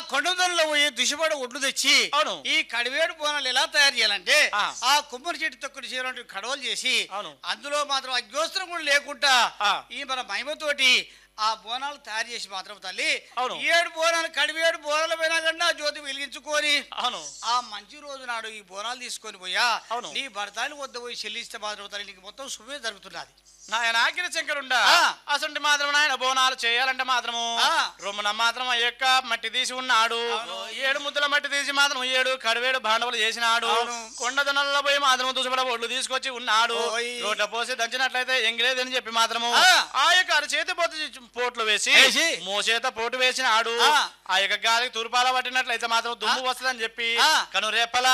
కొండదొనలో పోయి దుషపడి ఒడ్లు తెచ్చి అవును. ఈ కడివేడు బోనాలు ఎలా తయారు చేయాలంటే ఆ. ఆ కుమ్మరి చెట్టు తొక్కుడు చేయాలంటే కడవలు చేసి అవును. అందులో మాత్రం అగ్యోస్త్రం కూడా లేకుండా ఆ. ఈ మన మహిమతోటి ఆ బోనాలు తయారు చేసి మాత్రం తల్లి అవును. ఈ ఏడు బోనాలు కడివేడు బోనాల పైన కన్నా జ్యోతి వెలిగించుకొని అవును ఆ మంచి రోజు నాడు ఈ బోనాలు తీసుకొని పోయా అవును. నీ భర్తాని వద్ద పోయి చెల్లిస్తే మాత్రం తల్లి నీకు మొత్తం శుభే జరుగుతున్నది నాయన ఆకిరి శంకరుండా ఆ. అసంటి మాత్రం నాయన బోనాలు చేయాలంటే మాత్రము ఆ. రొమ్మన మాత్రం ఆ యొక్క మట్టి తీసి ఉన్నాడు అవును. ఏడు ముద్దల మట్టి తీసి మాత్రం ఏడు కడివేడు బాండవులు చేసినాడు అవును. కొండదనల్లో పోయి మాత్రం దుసపడ ఒడ్లు తీసుకొచ్చి ఉన్నాడు ఓయ్. రోడ్ల పోసి దంచినట్లయితే ఎంగిలేదని చెప్పి మాత్రము ఆ. ఆ యొక్క అరచేతి పోతు పోట్లు వేసి వేసి. మోచేత పోటు వేసినాడు ఆ. ఆ యొక్క గాలికి తురుపాల పట్టినట్లయితే మాత్రం దుమ్ము వస్తుందని చెప్పి ఆ. కను రేపల